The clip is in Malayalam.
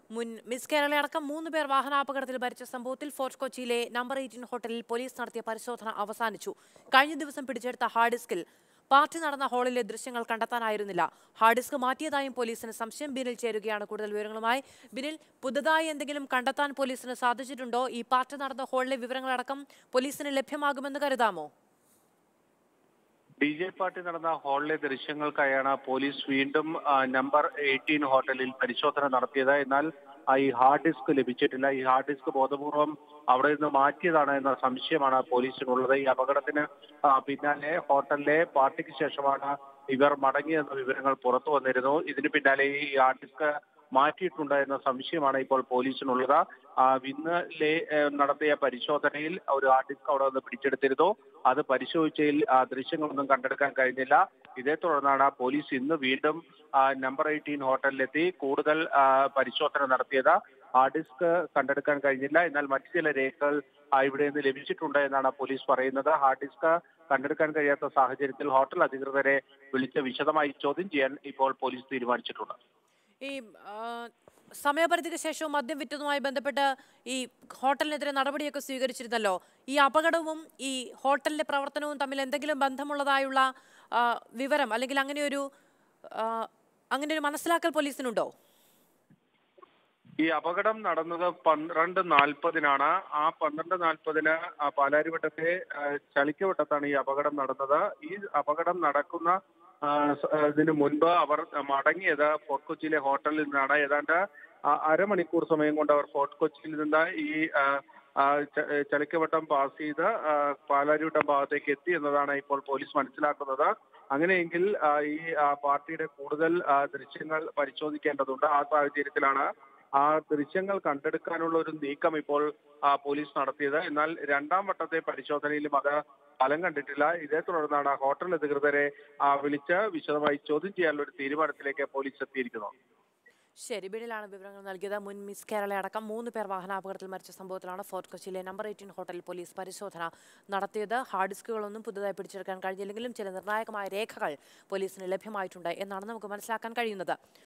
മുൻ മിസ് കേരള അടക്കം മൂന്ന് പേർ വാഹനാപകടത്തിൽ മരിച്ച സംഭവത്തിൽ ഫോർട്ട് കൊച്ചിയിലെ നമ്പർ എയ്റ്റീൻ ഹോട്ടലിൽ പോലീസ് നടത്തിയ പരിശോധന അവസാനിച്ചു കഴിഞ്ഞ ദിവസം പിടിച്ചെടുത്ത ഹാർഡ് ഡിസ്കിൽ പാർട്ടി നടന്ന ഹാളിലെ ദൃശ്യങ്ങൾ കണ്ടെത്താനായിരുന്നില്ല ഹാർഡ് ഡിസ്ക് മാറ്റിയതായും പോലീസിന് സംശയം ബിനിൽ ചേരുകയാണ് കൂടുതൽ വിവരങ്ങളുമായി ബിനിൽ പുതുതായി എന്തെങ്കിലും കണ്ടെത്താൻ പോലീസിന് സാധിച്ചിട്ടുണ്ടോ ഈ പാർട്ടി നടന്ന ഹാളിലെ വിവരങ്ങളടക്കം പോലീസിന് ലഭ്യമാകുമെന്ന് കരുതാമോ ഡി ജെ പാർട്ടി നടന്ന ഹാളിലെ ദൃശ്യങ്ങൾക്കായാണ് പോലീസ് വീണ്ടും ആ, നമ്പർ എയ്റ്റീൻ ഹോട്ടലിൽ പരിശോധന നടത്തിയത് എന്നാൽ ആ, ഈ ഹാർഡ് ഡിസ്ക് ലഭിച്ചിട്ടില്ല ഈ ഹാർഡ് ഡിസ്ക് ബോധപൂർവം അവിടെ നിന്ന് മാറ്റിയതാണ് എന്ന സംശയമാണ് പോലീസിനുള്ളത് ഈ അപകടത്തിന് ആ, പിന്നാലെ ഹോട്ടലിലെ പാർട്ടിക്ക് ശേഷമാണ് ഇവർ മടങ്ങിയെന്ന വിവരങ്ങൾ പുറത്തു വന്നിരുന്നു ഇതിന് പിന്നാലെ ഈ ഹാർഡ് ഡിസ്ക് മാറ്റിയിട്ടുണ്ട് എന്ന സംശയമാണ് ഇപ്പോൾ പോലീസിനുള്ളത് ആ, ഇന്നലെ ഏഹ്, നടത്തിയ പരിശോധനയിൽ ഒരു ഹാർഡ് ഡിസ്ക് അവിടെ നിന്ന് പിടിച്ചെടുത്തിരുന്നു അത് പരിശോധിച്ചതിൽ ആ, ദൃശ്യങ്ങളൊന്നും കണ്ടെടുക്കാൻ കഴിഞ്ഞില്ല ഇതേ തുടർന്നാണ് പോലീസ് ഇന്ന് വീണ്ടും ആ, നമ്പർ എയ്റ്റീൻ ഹോട്ടലിലെത്തി കൂടുതൽ ആ, പരിശോധന നടത്തിയത് ഹാർഡ് ഡിസ്ക് കണ്ടെടുക്കാൻ കഴിഞ്ഞില്ല എന്നാൽ മറ്റു ചില രേഖകൾ ആ, ഇവിടെ നിന്ന് ലഭിച്ചിട്ടുണ്ട് എന്നാണ് പോലീസ് പറയുന്നത് ഹാർഡ് ഡിസ്ക് കണ്ടെടുക്കാൻ കഴിയാത്ത സാഹചര്യത്തിൽ ഹോട്ടൽ അധികൃതരെ വിളിച്ച് വിശദമായി ചോദ്യം ചെയ്യാൻ ഇപ്പോൾ പോലീസ് തീരുമാനിച്ചിട്ടുണ്ട് ഈ ആ, സമയപരിധിക്ക് ശേഷവും മദ്യം വിറ്റതുമായി ബന്ധപ്പെട്ട് ഈ ഹോട്ടലിനെതിരെ നടപടിയൊക്കെ സ്വീകരിച്ചിരുന്നല്ലോ ഈ അപകടവും ഈ ഹോട്ടലിലെ പ്രവർത്തനവും തമ്മിൽ എന്തെങ്കിലും ബന്ധമുള്ളതായുള്ള ആ, വിവരം അല്ലെങ്കിൽ അങ്ങനെ ഒരു ആ, അങ്ങനെ ഒരു മനസ്സിലാക്കൽ പോലീസിനുണ്ടോ ഈ അപകടം നടന്നത് പന്ത്രണ്ട് നാൽപ്പതിനാണ് ആ പന്ത്രണ്ട് നാൽപ്പതിന് പാലാരിവട്ടത്തെ ആ, ചളിക്കവട്ടത്താണ് ഈ അപകടം നടന്നത് ഈ അപകടം നടക്കുന്ന ആ, സ- ആ, ഇതിനു മുൻപ് അവർ മടങ്ങിയത് ഫോർട്ട് കൊച്ചിയിലെ ഹോട്ടലിൽ നിന്നാണ് ഏതാണ്ട് ആ, അരമണിക്കൂർ സമയം കൊണ്ട് അവർ ഫോർട്ട് കൊച്ചിയിൽ നിന്ന് ഈ ആ, ആ, ച- ചളിക്കവട്ടം പാസ് ചെയ്ത് ആ, പാലാരിവട്ടം ഭാഗത്തേക്ക് എത്തി എന്നതാണ് ഇപ്പോൾ പോലീസ് മനസ്സിലാക്കുന്നത് അങ്ങനെയെങ്കിൽ ആ, ഈ ആ, പാർട്ടിയുടെ കൂടുതൽ ആ, ദൃശ്യങ്ങൾ പരിശോധിക്കേണ്ടതുണ്ട് ആ സാഹചര്യത്തിലാണ് ആ ദൃശ്യങ്ങൾ കണ്ടെടുക്കാനുള്ള ഒരു നീക്കം ഇപ്പോൾ ആ, പോലീസ് നടത്തിയത് എന്നാൽ രണ്ടാം വട്ടത്തെ പരിശോധനയിലും അത് ഫലം കണ്ടിട്ടില്ല ഇതേ തുടർന്നാണ് ഹോട്ടൽ അധികൃതരെ ആ, വിളിച്ച് വിശദമായി ചോദ്യം ചെയ്യാനുള്ള ഒരു തീരുമാനത്തിലേക്ക് പോലീസ് എത്തിയിരിക്കുന്നത് ശരി ബിഡിലാണ് വിവരങ്ങൾ നൽകിയത് മുൻ മിസ് കേരള അടക്കം മൂന്ന് പേർ വാഹനാപകടത്തിൽ മരിച്ച സംഭവത്തിലാണ് ഫോർട്ട് കൊച്ചിയിലെ നമ്പർ എയ്റ്റീൻ ഹോട്ടലിൽ പോലീസ് പരിശോധന നടത്തിയത് ഹാർഡ് ഡിസ്കുകളൊന്നും പുതുതായി പിടിച്ചെടുക്കാൻ കഴിഞ്ഞില്ലെങ്കിലും ചില നിർണായകമായ രേഖകൾ പോലീസിന് ലഭ്യമായിട്ടുണ്ട് എന്നാണ് നമുക്ക് മനസ്സിലാക്കാൻ കഴിയുന്നത്